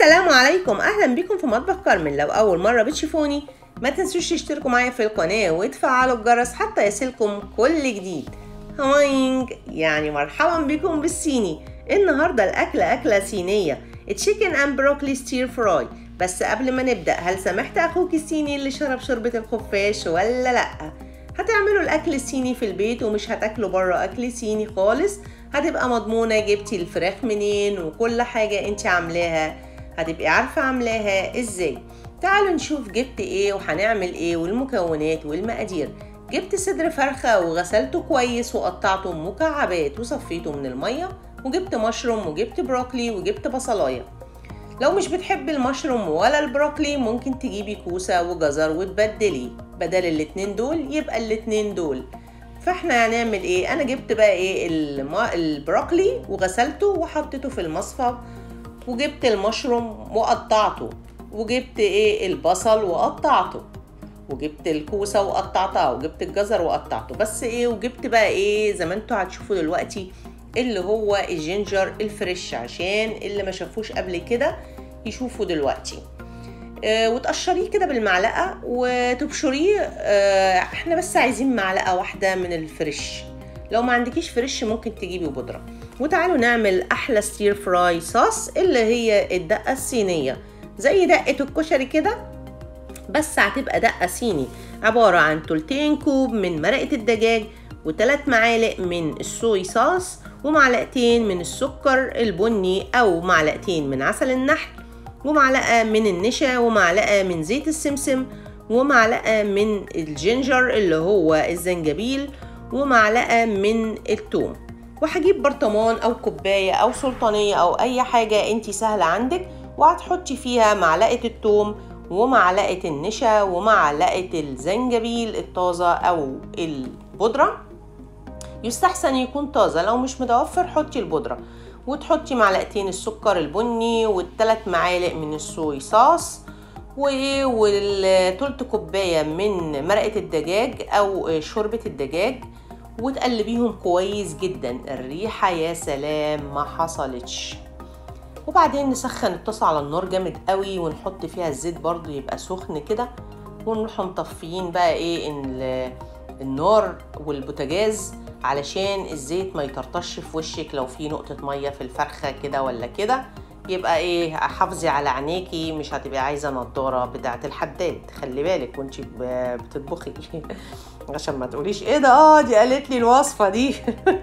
السلام عليكم اهلا بكم في مطبخ كارمن لو اول مره بتشوفوني ما تنسوش تشتركوا معايا في القناه وتفعلوا الجرس حتى يصلكم كل جديد هواينج يعني مرحبا بكم بالصيني النهارده الاكله اكله صينيه تشيكن اند بروكلي ستير فراي بس قبل ما نبدا هل سمحت اخوك الصيني اللي شرب شوربه الخفاش ولا لا هتعملوا الاكل الصيني في البيت ومش هتاكلوا بره اكل صيني خالص هتبقى مضمونه جبتي الفراخ منين وكل حاجه انت عاملاها هتبقي عارفه عاملاها ازاي تعالوا نشوف جبت ايه وهنعمل ايه والمكونات والمقادير جبت صدر فرخه وغسلته كويس وقطعته مكعبات وصفيته من الميه وجبت مشروم وجبت بروكلي وجبت بصلايه لو مش بتحبي المشروم ولا البروكلي ممكن تجيبي كوسه وجزر وتبدلي بدل الاتنين دول يبقى الاتنين دول فاحنا هنعمل ايه انا جبت بقى ايه الما... البروكلي وغسلته وحطيته في المصفى وجبت المشروم وقطعته وجبت ايه البصل وقطعته وجبت الكوسه وقطعتها وجبت الجزر وقطعته بس ايه وجبت بقى ايه زي ما انتوا هتشوفوا دلوقتي اللي هو الجينجر الفريش عشان اللي ما شافوش قبل كده يشوفوا دلوقتي آه وتقشريه كده بالمعلقه وتبشريه آه احنا بس عايزين معلقه واحده من الفريش لو ما عندكيش فريش ممكن تجيبي بودره وتعالوا نعمل احلى ستير فراي صوص اللي هي الدقه الصينيه زي دقه الكشري كده بس هتبقى دقه صيني عباره عن تلتين كوب من مرقه الدجاج وثلاث معالق من الصويا صوص ومعلقتين من السكر البني او معلقتين من عسل النحل ومعلقه من النشا ومعلقه من زيت السمسم ومعلقه من الجينجر اللي هو الزنجبيل ومعلقه من الثوم وهجيب برطمان او كوبايه او سلطانيه او اي حاجه انت سهله عندك وهتحطي فيها معلقه الثوم ومعلقه النشا ومعلقه الزنجبيل الطازه او البودره يستحسن يكون طازه لو مش متوفر حطي البودره وتحطي معلقتين السكر البني والثلاث معالق من الصويا صوص وايه والتلت كوبايه من مرقه الدجاج او شوربه الدجاج وتقلبيهم كويس جدا الريحه يا سلام ما حصلتش وبعدين نسخن الطاسه على النار جامد قوي ونحط فيها الزيت برضو يبقى سخن كده ونروح مطفيين بقى ايه النار والبوتاجاز علشان الزيت ما يطرطش في وشك لو في نقطة مية في الفرخة كده ولا كده يبقى ايه حافظي على عينيكي مش هتبقي عايزة نضارة بتاعة الحداد خلي بالك وانت بتطبخي عشان ما تقوليش ايه ده اه دي قالت لي الوصفة دي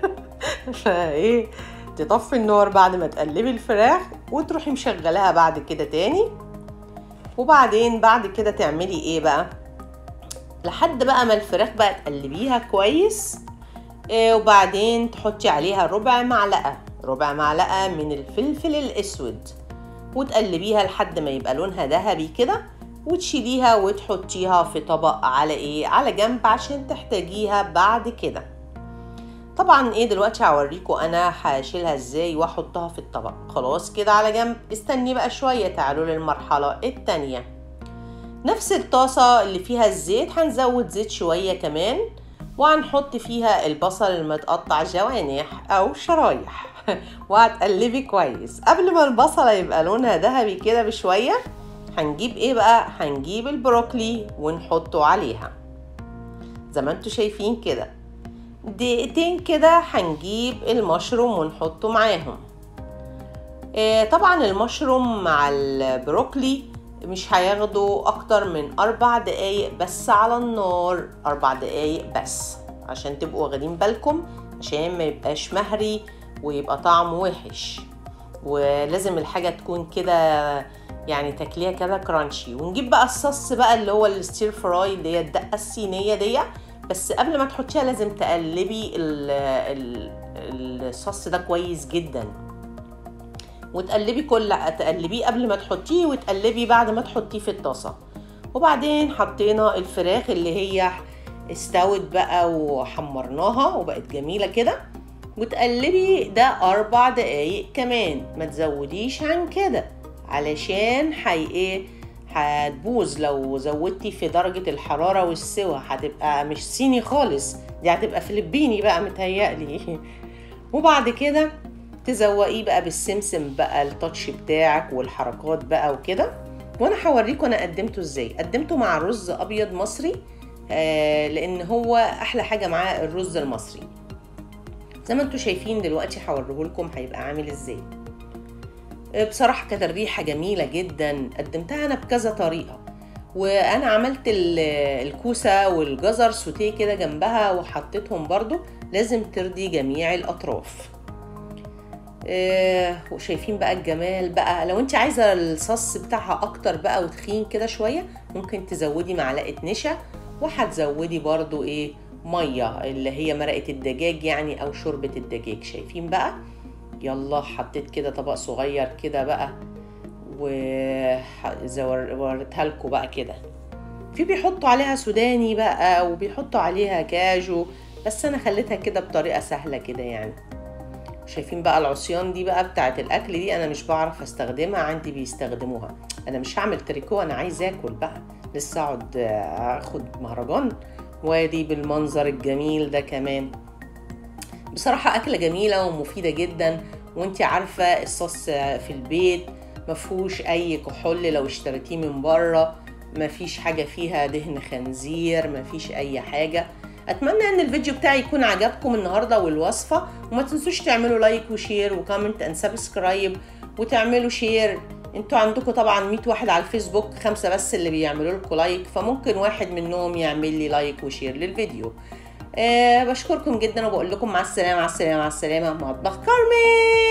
فايه تطفي النار بعد ما تقلبي الفراخ وتروحي مشغلاها بعد كده تاني وبعدين بعد كده تعملي ايه بقى لحد بقى ما الفراخ بقى تقلبيها كويس وبعدين تحطي عليها ربع معلقة ربع معلقة من الفلفل الأسود وتقلبيها لحد ما يبقى لونها ذهبي كده وتشيليها وتحطيها في طبق على ايه على جنب عشان تحتاجيها بعد كده طبعا ايه دلوقتي هوريكم انا هشيلها ازاي واحطها في الطبق خلاص كده على جنب استني بقى شوية تعالوا للمرحلة التانية نفس الطاسة اللي فيها الزيت هنزود زيت شوية كمان وهنحط فيها البصل المتقطع جوانح او شرايح وهتقلبي كويس قبل ما البصله يبقى لونها ذهبي كده بشويه هنجيب ايه بقى هنجيب البروكلي ونحطه عليها زي ما انتوا شايفين كده دقيقتين كده هنجيب المشروم ونحطه معاهم إيه طبعا المشروم مع البروكلي مش هياخدوا اكتر من اربع دقايق بس على النار اربع دقايق بس عشان تبقوا واخدين بالكم عشان ما يبقاش مهري ويبقى طعمه وحش ولازم الحاجة تكون كده يعني تاكليها كده كرانشي ونجيب بقى الصوص بقى اللي هو الستير فراي اللي هي الدقة الصينية دي بس قبل ما تحطيها لازم تقلبي الصوص ده كويس جدا وتقلبي كل تقلبيه قبل ما تحطيه وتقلبي بعد ما تحطيه في الطاسة وبعدين حطينا الفراخ اللي هي استوت بقى وحمرناها وبقت جميلة كده وتقلبي ده أربع دقايق كمان ما تزوديش عن كده علشان حي ايه هتبوظ لو زودتي في درجة الحرارة والسوى هتبقى مش صيني خالص دي هتبقى فلبيني بقى متهيألي وبعد كده تزوقيه بقى بالسمسم بقى التاتش بتاعك والحركات بقى وكده وانا هوريكم انا قدمته ازاي قدمته مع رز ابيض مصري آه لان هو احلى حاجه معاه الرز المصري زي ما انتم شايفين دلوقتي هوريه لكم هيبقى عامل ازاي آه بصراحه كانت الريحه جميله جدا قدمتها انا بكذا طريقه وانا عملت الكوسه والجزر سوتيه كده جنبها وحطيتهم برضو لازم ترضي جميع الاطراف آه وشايفين بقى الجمال بقى لو انت عايزه الصوص بتاعها اكتر بقى وتخين كده شويه ممكن تزودي معلقه نشا وهتزودي برضو ايه ميه اللي هي مرقه الدجاج يعني او شوربه الدجاج شايفين بقى يلا حطيت كده طبق صغير كده بقى ووريتها لكم بقى كده في بيحطوا عليها سوداني بقى وبيحطوا عليها كاجو بس انا خليتها كده بطريقه سهله كده يعني شايفين بقى العصيان دي بقى بتاعت الاكل دي انا مش بعرف استخدمها عندي بيستخدموها انا مش هعمل تريكو انا عايز اكل بقى لسه اقعد اخد مهرجان وادي بالمنظر الجميل ده كمان بصراحة أكلة جميلة ومفيدة جدا وانت عارفة الصوص في البيت مفهوش أي كحول لو اشتريتيه من بره مفيش حاجة فيها دهن خنزير مفيش أي حاجة اتمنى ان الفيديو بتاعي يكون عجبكم النهارده والوصفه وما تنسوش تعملوا لايك وشير وكومنت اند سبسكرايب وتعملوا شير انتوا عندكم طبعا 100 واحد على الفيسبوك خمسه بس اللي بيعملوا لكم لايك فممكن واحد منهم يعمل لي لايك وشير للفيديو أه بشكركم جدا وبقول لكم مع السلامه مع السلامه مع السلامه مطبخ كارمن